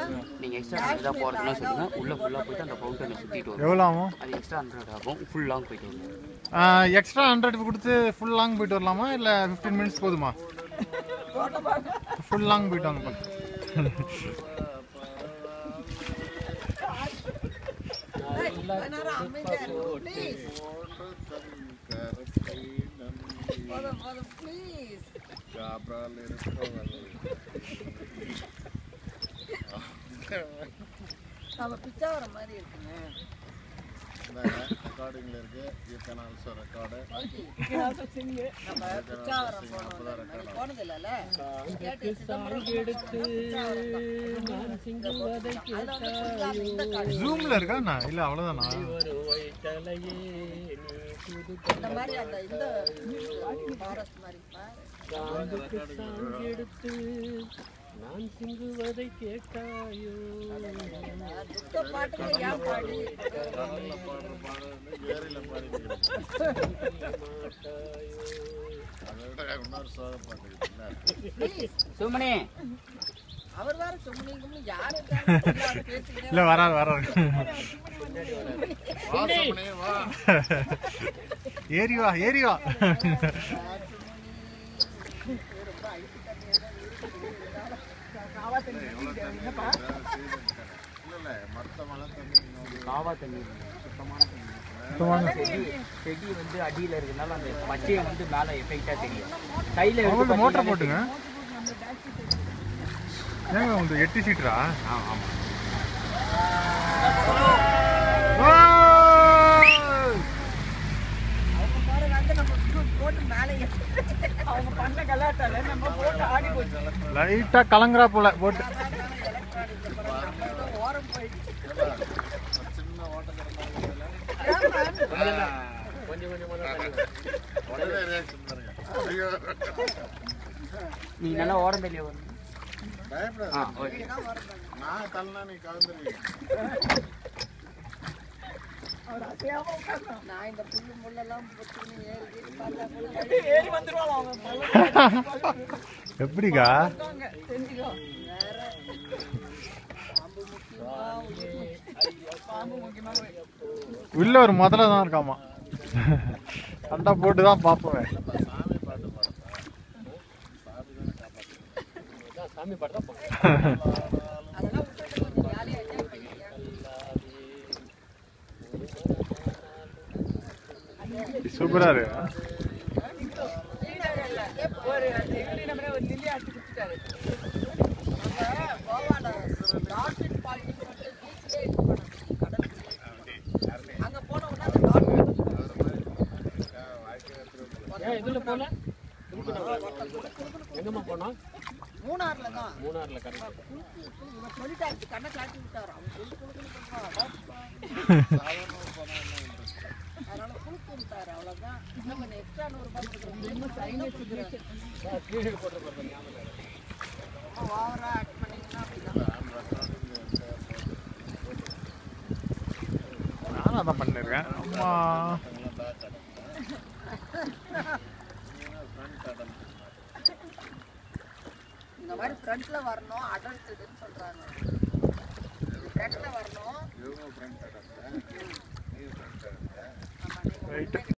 நீங்கள் extra hundred தான் போகிறதுனா சொல்லுங்கள் உள்ளே ஃபுல்லாக போயிட்டு அந்த ஃபவுண்டனை சுற்றிட்டு வரும் எவ்வளோ ஆகும் அது எக்ஸ்ட்ரா ஹண்ட்ரட் ஆகும் ஃபுல் லாங் போயிட்டு வரும் எக்ஸ்ட்ரா ஹண்ட்ரட் கொடுத்து ஃபுல் லாங் போயிட்டு வரலாமா இல்லை ஃபிஃப்டீன் மினிட்ஸ் போதுமா ஃபுல் லாங் போயிட்டு வாங்க பாருங்க. நேரம் அமைதியா இருக்கு ப்ளீஸ் போதும் போதும் ப்ளீஸ் நம்ம பிச்சா வர மாதிரி இருக்குங்க ரெக்கார்டிங்ல இருக்கு யூ கேன் ஆல்சோ ரெக்கார்டு நம்ம பிச்சாவரம் போனோம் போனது இல்லைல்ல கேட்டு சிதம்பரம் இந்த காடு ஜூம்ல இருக்கா இல்லை அவ்வளோதானா இந்த மாதிரி அந்த இந்த ஃபாரஸ்ட் மாதிரி பாரு. நான் சிங்குவதை கேட்டாயோ நான் துக்க பாட்டுக்கு ஏன் பாடி கடல்ல பாடுற பாடு ஏரியில பாடிட்டு அதை விட இன்னொரு சோக பாட்டு இருக்குல்ல ப்ளீஸ் சுமனே அவர் வேற சும்னிங்கும்னு யாரு இருக்காங்க பேசிக்கிட்டே இல்லை வராது வராது வா சுமனி வா ஏறி வா ஏறி வா எவ்வளோ தண்ணி சீசன் இல்ல இல்ல மற்ற மழை தண்ணி இங்க காவா தண்ணி சுத்தமான தண்ணி சுத்தமான செடி செடி வந்து அடியில் இருக்கிறதுனால அந்த பச்சையை வந்து மேலே எஃபெக்டாக தெரியும் கையில் அவங்கள்ட்ட மோட்டர் போட்டுங்க ஏங்க உங்க எட்டு சீட்டரா ஆ ஆமாம் அவங்க போற வந்து நம்ம போட்டு மேலே அவங்க பண்ண கலாட்டால நம்ம போட்டு ஆடி போச்சு லைட்டா கலங்குறா போல போட்டு ஓரம் போயிடுச்சு ஒரு சின்ன ஓட்டக்கிற மாதிரி கொஞ்சம் கொஞ்சமாக உடனே ரியாக்ஷன் பாருங்க ஐயோ நீங்கள் நல்லா ஓரம் வெளியே வரும் பயப்படாத ஆ ஓகே நான் தள்ளனா நீ கலந்துருவீங்க நான் இந்த புல்லு முள்ளெல்லாம் புத்துன்னு ஏறி கீறி பார்த்தா கூட ஏறி வந்துருவாங்க எப்படிக்கா வேற பாம்பு முக்கியமா பாம்பு முக்கியமா உள்ள ஒரு முதல்ல தான் இருக்காமா சண்டை போட்டு தான் பார்ப்போம் சாமி பாட்டு பாடுப்பா சாமி தானே காப்பாற்று சாமி பாட்டு தான் அதெல்லாம் விட்டுட்டு கொஞ்சம் ஜாலியா என்ஜாய் பண்ணிக்கிறியா சூப்பரா இருக்கு ஒரு அந்த இவரு நம்மளே ஒரு லில்லி அடிச்சு குடிச்சிட்டாரு கோவால டால்ஃபின் பார்க்கிங் வந்து பீச்லயே இது பண்ணணும் கடல் அங்க போன உடனே அந்த டால்ஃபின் ஏன் இதில் போகல எங்கம்மா போனோம் மூணாறுல தான் மூணாறில் கரெக்ட் இவன் சொல்லிட்டாரு கண்ணை காட்டி விட்டாரு அவன் சொல்லி கொடுக்கணும் அதனால கொடுத்துட்டாரு அவ்வளவுதான் இன்னும் கொஞ்சம் எக்ஸ்ட்ரா நூறு ரூபாய் கொடுக்குறேன் கீழே போட்டு ஞாபகம் ஓவரா ஆக்ட் பண்ணீங்கன்னா அப்படிதான் நானும் அதான் பண்ணிருக்கேன் அம்மா இந்த மாதிரி ஃப்ரண்ட்ல வரணும் அடல்ட்டுன்னு சொல்றாங்க ஃப்ரண்ட்ல வரணும் இவங்க ஃப்ரெண்ட் ஆமா, நீங்க ரைட்டு